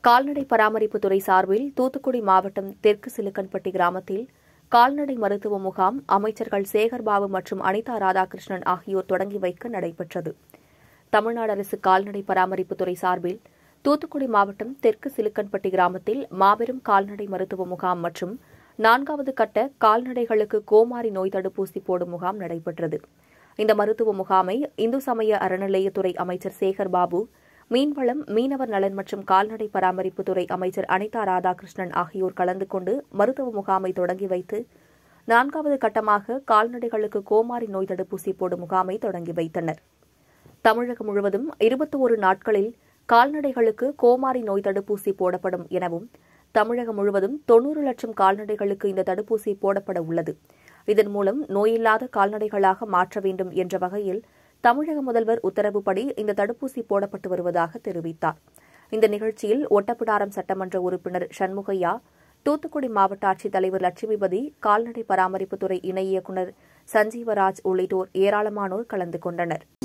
கால்நடை பராமரிப்புத்துறை சார்பில் தூத்துக்குடி மாவட்டம் தெற்கு சிலுக்கன்பட்டி கிராமத்தில் கால்நடை மருத்துவ முகாம் அமைச்சர்கள் சேகர்பாபு மற்றும் அனிதா ராதாகிருஷ்ணன் ஆகியோர் தொடங்கி வைக்க நடைபெற்றது தமிழ்நாடு அரசு கால்நடை பராமரிப்புத்துறை சார்பில் தூத்துக்குடி மாவட்டம் தெற்கு சிலுக்கன்பட்டி கிராமத்தில் மாபெரும் கால்நடை மருத்துவ முகாம் மற்றும் நான்காவது கட்ட கால்நடைகளுக்கு கோமாரி நோய் தடுப்பூசி போடும் முகாம் நடைபெற்றது இந்த மருத்துவ முகாமை இந்து சமய அறநிலையத்துறை அமைச்சர் சேகர் பாபு மீன்வளம் மீனவர் நலன் மற்றும் கால்நடை பராமரிப்புத்துறை அமைச்சர் அனிதா ராதாகிருஷ்ணன் ஆகியோர் கலந்து கொண்டு மருத்துவ முகாமை தொடங்கி வைத்து நான்காவது கட்டமாக கால்நடைகளுக்கு கோமாரி நோய் தடுப்பூசி போடும் முகாமை தொடங்கி வைத்தனர் தமிழகம் முழுவதும் இருபத்தி ஒரு நாட்களில் கால்நடைகளுக்கு கோமாரி நோய் தடுப்பூசி போடப்படும் எனவும் தமிழகம் முழுவதும் தொன்னூறு லட்சம் கால்நடைகளுக்கு இந்த தடுப்பூசி போடப்பட உள்ளது இதன் மூலம் நோயில்லாத கால்நடைகளாக மாற்ற வேண்டும் என்ற வகையில் தமிழக முதல்வர் உத்தரவுப்படி இந்த தடுப்பூசி போடப்பட்டு வருவதாக தெரிவித்தார் இந்த நிகழ்ச்சியில் ஒட்டப்பிடாரம் சட்டமன்ற உறுப்பினர் சண்முகையா தூத்துக்குடி மாவட்ட ஆட்சித்தலைவர் லட்சுமிபதி கால்நடை பராமரிப்புத்துறை இணை இயக்குநர் சஞ்சீவராஜ் உள்ளிட்டோர் ஏராளமானோர் கலந்து கொண்டனர்